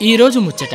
ఈరోజు ముచ్చట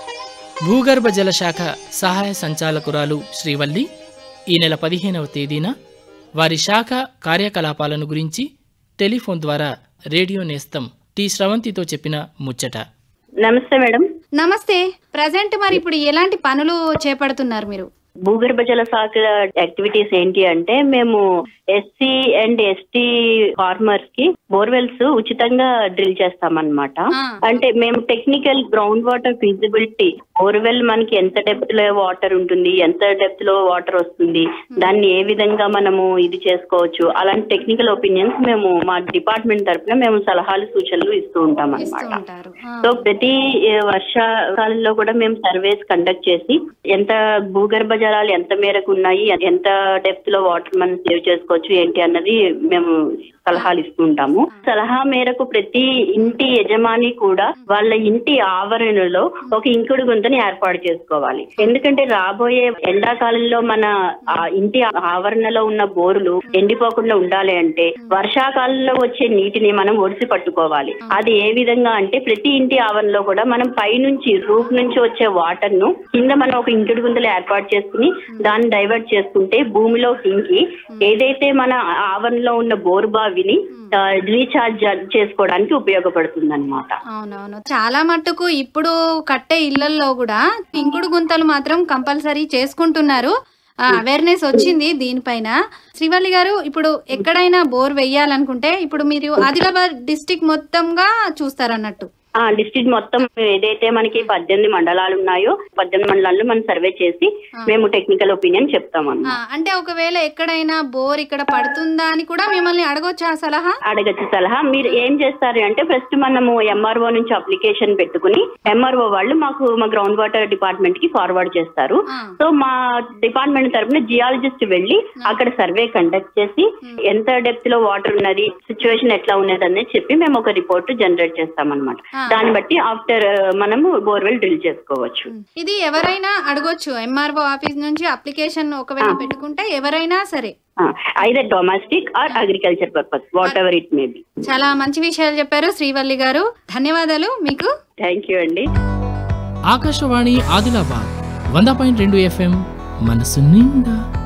భూగర్భ జల శాఖ సహాయ సంచాలకురాలు శ్రీవల్లి ఈ నెల పదిహేనవ తేదీన వారి శాఖ కార్యకలాపాలను గురించి టెలిఫోన్ ద్వారా రేడియో నేస్తం టి స్రవంతితో చెప్పిన ముచ్చట నమస్తే మేడం నమస్తే ప్రజెంట్ మరి ఇప్పుడు ఎలాంటి పనులు చేపడుతున్నారు మీరు భూగర్భ జల శాఖ యాక్టివిటీస్ ఏంటి అంటే మేము ఎస్సీ అండ్ ఎస్టీ ఫార్మర్స్ కి బోర్వెల్స్ ఉచితంగా డ్రిల్ చేస్తామన్నమాట ఆ. అంటే మేము technical ground water feasibility borewell మనకి ఎంత డెప్త్ లో వాటర్ ఉంటుంది ఎంత డెప్త్ లో వాటర్ వస్తుంది దాన్ని ఏ విధంగా మనము ఇది చేసుకోవచ్చు అలాంటి టెక్నికల్ ఒపీనియన్స్ మేము మా డిపార్ట్మెంట్ తరఫున మేము సలహాలు సూచనలు ఇస్తూ ఉంటాం ఇస్తూ అన్నమాట ఉంటారు ఆ. సో ప్రతి ఏ, వర్షాకాలంలో కూడా మేము సర్వేస్ కండక్ట్ చేసి ఎంత భూగర్భ జలాలు ఎంత మేరకు ఉన్నాయి ఎంత డెప్త్ లో వాటర్ మనం సేవ్ చేసుకోవచ్చు ఏంటి అన్నది మేము సలహాలు ఇస్తూ ఉంటాము సలహా మేరకు ప్రతి ఇంటి యజమాని కూడా వాళ్ళ ఇంటి ఆవరణలో ఒక ఇంకుడు గుంతని ఏర్పాటు చేసుకోవాలి ఎందుకంటే రాబోయే ఎండాకాలంలో మన ఆ ఇంటి ఆవరణలో ఉన్న బోరులు ఎండిపోకుండా ఉండాలి అంటే వర్షాకాలంలో వచ్చే నీటిని మనం ఒడిసి పట్టుకోవాలి అది ఏ విధంగా అంటే ప్రతి ఇంటి ఆవరణలో కూడా మనం పైనుంచి రూఫ్ నుంచి వచ్చే వాటర్ ను కింద మనం ఒక ఇంకుడు గుంతలు ఏర్పాటు చేసుకుని దాన్ని డైవర్ట్ చేసుకుంటే భూమిలో ఇంకి ఏదైతే మన ఆవరణలో ఉన్న బోరు బావిని రీఛార్జ్ చేసుకోవడానికి ఉపయోగపడుతుంది అనమాట అవునవును చాలా మట్టుకు ఇప్పుడు కట్టే ఇళ్లలో కూడా ఇంకుడు గుంతలు మాత్రం కంపల్సరీ చేసుకుంటున్నారు అవేర్నెస్ వచ్చింది దీనిపైన శ్రీవల్లి గారు ఇప్పుడు ఎక్కడైనా బోర్ వెయ్యాలనుకుంటే ఇప్పుడు మీరు ఆదిలాబాద్ డిస్టిక్ మొత్తంగా చూస్తారన్నట్టు ఆ డిస్ట్రిక్ట్ మొత్తం ఏదైతే మనకి పద్దెనిమిది మండలాలు ఉన్నాయో పద్దెనిమిది మండలాల్లో మనం సర్వే చేసి మేము టెక్నికల్ ఒపీనియన్ చెప్తాం ఆ, అన్నమాట అంటే ఒకవేళ ఎక్కడైనా బోర్ ఇక్కడ పడుతుందా అని కూడా మిమ్మల్ని అడగొచ్చా ఆ సలహా అడగచ్చు సలహా మీరు ఏం చేస్తారు అంటే ఫస్ట్ మనము ఎంఆర్ఓ నుంచి అప్లికేషన్ పెట్టుకుని ఎంఆర్ఓ వాళ్ళు మాకు మా గ్రౌండ్ వాటర్ డిపార్ట్మెంట్ కి ఫార్వర్డ్ చేస్తారు ఆ. సో మా డిపార్ట్మెంట్ తరపున జియాలజిస్ట్ వెళ్ళి అక్కడ సర్వే కండక్ట్ చేసి ఎంత డెప్త్ లో వాటర్ ఉన్నది సిచ్యువేషన్ ఎట్లా ఉన్నది అనేది చెప్పి మేము ఒక రిపోర్ట్ జనరేట్ చేస్తాం అనమాట ఆ. దాన్ని బట్టి ఆఫ్టర్ మనము బోర్వెల్ డ్రిల్ చేసుకోవచ్చు ఇది ఎవరైనా అడగొచ్చు ఎంఆర్ఓ ఆఫీస్ నుంచి అప్లికేషన్ ఒకవేళ పెట్టుకుంటే ఎవరైనా సరే either domestic or agriculture purpose whatever it may be చాలా మంచి విషయాలు చెప్పారు శ్రీవల్లి గారు ధన్యవాదాలు మీకు థ్యాంక్ యూ అండి ఆకాశవాణి ఆదిలాబాద్ వంద పాయింట్ రెండు ఎఫ్ఎం మనసు నిండా